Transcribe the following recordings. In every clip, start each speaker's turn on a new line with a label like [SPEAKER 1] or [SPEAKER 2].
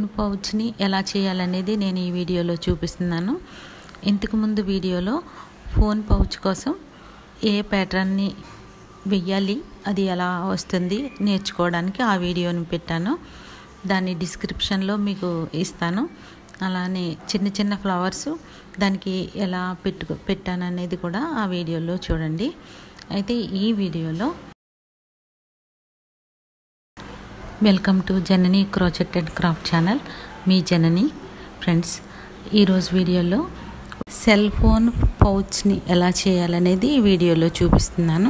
[SPEAKER 1] పౌచ్ని ఎలా చేయాలనేది నేను ఈ వీడియోలో చూపిస్తున్నాను ఇంతకుముందు వీడియోలో ఫోన్ పౌచ్ కోసం ఏ ప్యాటర్న్ని వెయ్యాలి అది ఎలా వస్తుంది నేర్చుకోవడానికి ఆ వీడియోని పెట్టాను దాన్ని డిస్క్రిప్షన్లో మీకు ఇస్తాను అలానే చిన్న చిన్న ఫ్లవర్స్ దానికి ఎలా పెట్టు పెట్టాననేది కూడా ఆ వీడియోలో చూడండి అయితే ఈ వీడియోలో welcome to Janani crochet and craft channel మీ జనని ఫ్రెండ్స్ ఈరోజు వీడియోలో సెల్ ఫోన్ పౌచ్ని ఎలా చేయాలనేది ఈ వీడియోలో చూపిస్తున్నాను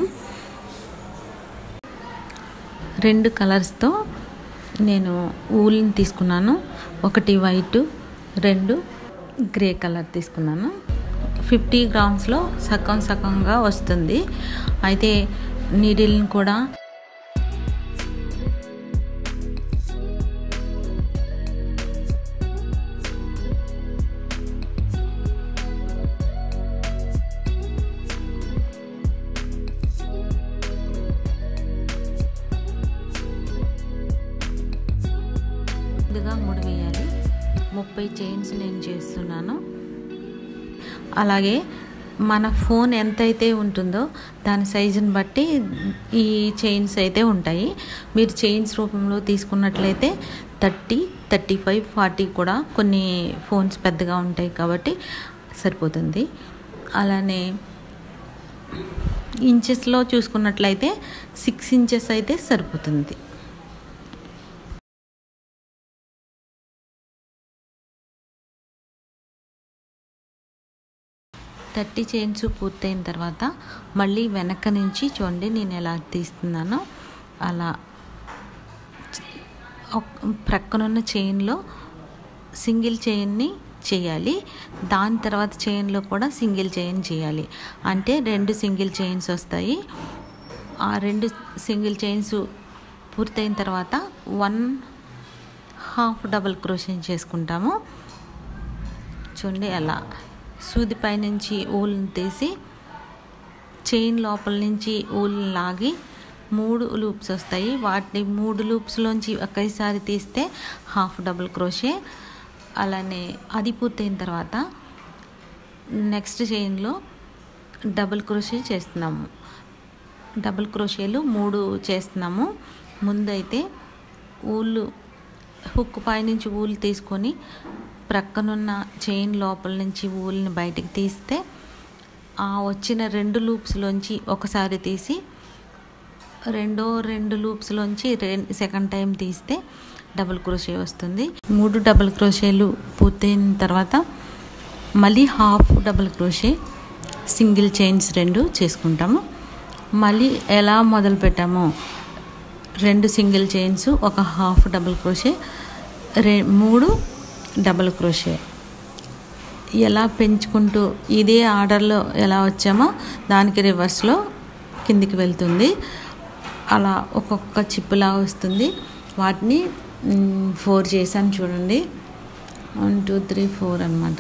[SPEAKER 1] రెండు కలర్స్తో నేను ఊల్ని తీసుకున్నాను ఒకటి వైట్ రెండు గ్రే కలర్ తీసుకున్నాను ఫిఫ్టీ గ్రామ్స్లో సగం సగంగా వస్తుంది అయితే నీడిల్ని కూడా ముందుగా ముడి వేయాలి ముప్పై చైన్స్ నేను చేస్తున్నాను అలాగే మన ఫోన్ ఎంతైతే ఉంటుందో దాని సైజుని బట్టి ఈ చైన్స్ అయితే ఉంటాయి మీరు చైన్స్ రూపంలో తీసుకున్నట్లయితే థర్టీ థర్టీ ఫైవ్ ఫార్టీ కూడా కొన్ని ఫోన్స్ పెద్దగా ఉంటాయి కాబట్టి సరిపోతుంది అలానే ఇంచెస్లో చూసుకున్నట్లయితే సిక్స్ ఇంచెస్ అయితే సరిపోతుంది థర్టీ చైన్స్ పూర్తయిన తర్వాత మళ్ళీ వెనక నుంచి చూడండి నేను ఎలా తీస్తున్నానో అలా ప్రక్కనున్న చైన్లో సింగిల్ చైన్ని చేయాలి దాని తర్వాత చైన్లో కూడా సింగిల్ చైన్ చేయాలి అంటే రెండు సింగిల్ చైన్స్ వస్తాయి ఆ రెండు సింగిల్ చైన్స్ పూర్తయిన తర్వాత వన్ హాఫ్ డబల్ క్రోషన్ చేసుకుంటాము చూడండి అలా సూది పైనుంచి ఊళ్ళని తీసి చైన్ లోపల నుంచి ఊళ్ళని లాగి మూడు లూప్స్ వస్తాయి వాటిని మూడు లూప్స్లోంచి ఒకేసారి తీస్తే హాఫ్ డబుల్ క్రోషే అలానే అది పూర్తయిన తర్వాత నెక్స్ట్ చైన్లో డబుల్ క్రోషే చేస్తున్నాము డబుల్ క్రోషేలు మూడు చేస్తున్నాము ముందైతే ఊళ్ళు హుక్ పై నుంచి ఊళ్ళు తీసుకొని ప్రక్కనున్న చైన్ లోపల నుంచి ఊల్ని బయటికి తీస్తే ఆ వచ్చిన రెండు లూప్స్లోంచి ఒకసారి తీసి రెండో రెండు లూప్స్లోంచి సెకండ్ టైం తీస్తే డబుల్ క్రోషే వస్తుంది మూడు డబుల్ క్రోషేలు పూర్తయిన తర్వాత మళ్ళీ half double crochet single chains రెండు చేసుకుంటాము మళ్ళీ ఎలా మొదలు పెట్టామో రెండు సింగిల్ చైన్స్ ఒక హాఫ్ డబుల్ క్రోషే రె మూడు డబుల్ క్రోషే ఎలా పెంచుకుంటూ ఇదే ఆర్డర్లో ఎలా వచ్చామో దానికి రివర్స్లో కిందికి వెళ్తుంది అలా ఒక్కొక్క చిప్పులా వస్తుంది వాటిని ఫోర్ చేశాను చూడండి వన్ టూ త్రీ ఫోర్ అనమాట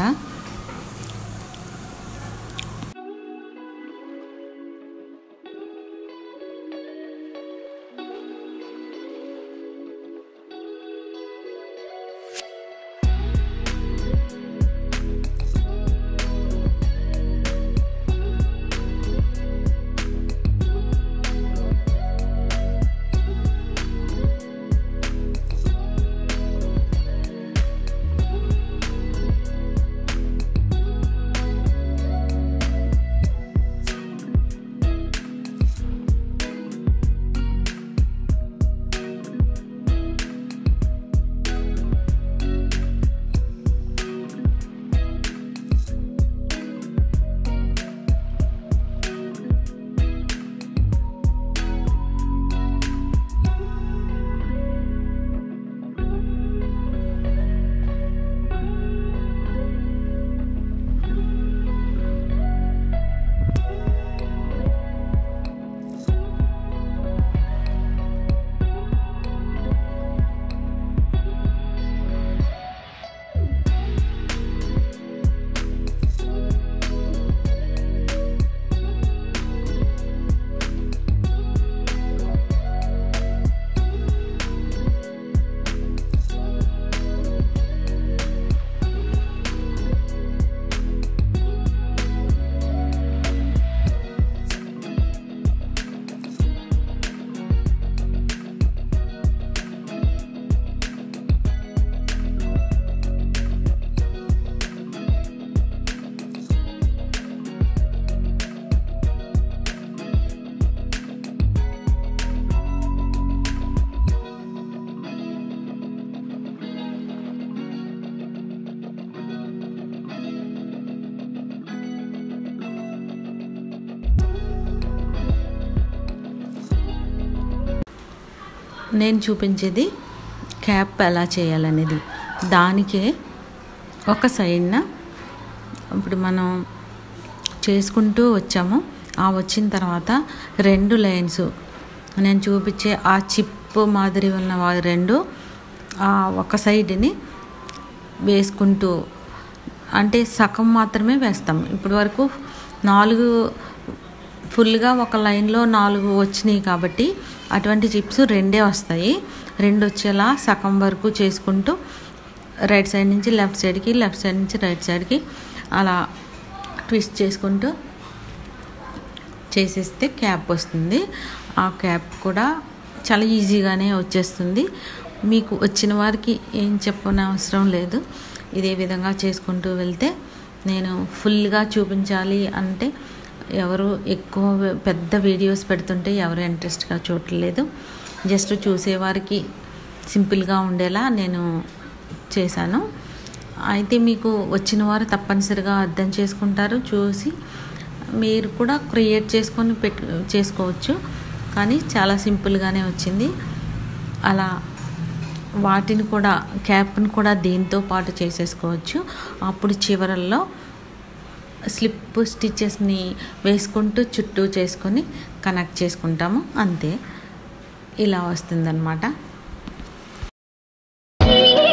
[SPEAKER 1] నేను చూపించేది క్యాప్ ఎలా చేయాలనేది దానికే ఒక సైడ్న ఇప్పుడు మనం చేసుకుంటూ వచ్చాము ఆ వచ్చిన తర్వాత రెండు లైన్స్ నేను చూపించే ఆ చిప్ మాదిరి ఉన్న వా- రెండు ఆ ఒక సైడ్ని వేసుకుంటూ అంటే సగం మాత్రమే వేస్తాం ఇప్పటి వరకు నాలుగు ఫుల్గా ఒక లైన్లో నాలుగు వచ్చినాయి కాబట్టి అటువంటి చిప్స్ రెండే వస్తాయి రెండు వచ్చేలా సగం వరకు చేసుకుంటూ రైట్ సైడ్ నుంచి లెఫ్ట్ సైడ్కి లెఫ్ట్ సైడ్ నుంచి రైట్ సైడ్కి అలా ట్విస్ట్ చేసుకుంటూ చేసేస్తే క్యాప్ వస్తుంది ఆ క్యాప్ కూడా చాలా ఈజీగానే వచ్చేస్తుంది మీకు వచ్చిన వారికి ఏం చెప్పనవసరం లేదు ఇదే విధంగా చేసుకుంటూ వెళ్తే నేను ఫుల్గా చూపించాలి అంటే ఎవరు ఎక్కువ పెద్ద వీడియోస్ పెడుతుంటే ఎవరు ఇంట్రెస్ట్గా చూడట్లేదు జస్ట్ చూసేవారికి సింపుల్గా ఉండేలా నేను చేశాను అయితే మీకు వచ్చిన వారు తప్పనిసరిగా అర్థం చేసుకుంటారు చూసి మీరు కూడా క్రియేట్ చేసుకొని పెట్టు చేసుకోవచ్చు కానీ చాలా సింపుల్గానే వచ్చింది అలా వాటిని కూడా క్యాప్ని కూడా దీంతో పాటు చేసేసుకోవచ్చు అప్పుడు చివరల్లో స్లిప్ స్టిచెస్ని వేసుకుంటూ చుట్టూ చేసుకొని కనెక్ట్ చేసుకుంటాము అంతే ఇలా వస్తుందన్నమాట